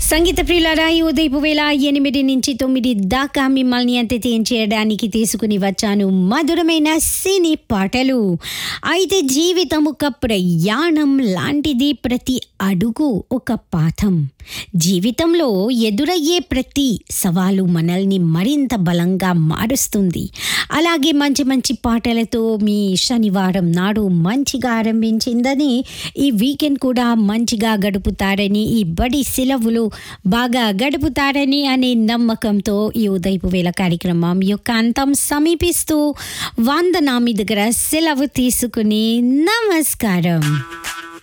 సంగీత ప్రియులారా ఈ ఉదయపు వేళ ఎనిమిది నుంచి తొమ్మిది దాకా మిమ్మల్ని ఎంటర్టైన్ చేయడానికి తీసుకుని వచ్చాను మధురమైన సినీ పాటలు అయితే జీవితం ఒక ప్రయాణం లాంటిది ప్రతి అడుగు ఒక పాఠం జీవితంలో ఎదురయ్యే ప్రతి సవాలు మనల్ని మరింత బలంగా మారుస్తుంది అలాగే మంచి మంచి పాటలతో మీ శనివారం నాడు మంచిగా ఆరంభించిందని ఈ వీకెండ్ కూడా మంచిగా గడుపుతారని ఈ బడి సెలవులు బాగా గడుపుతారని అనే నమ్మకంతో ఈ ఉదయపు వేళ కార్యక్రమం యొక్క అంతం సమీపిస్తూ వందనా మీ దగ్గర సెలవు తీసుకుని నమస్కారం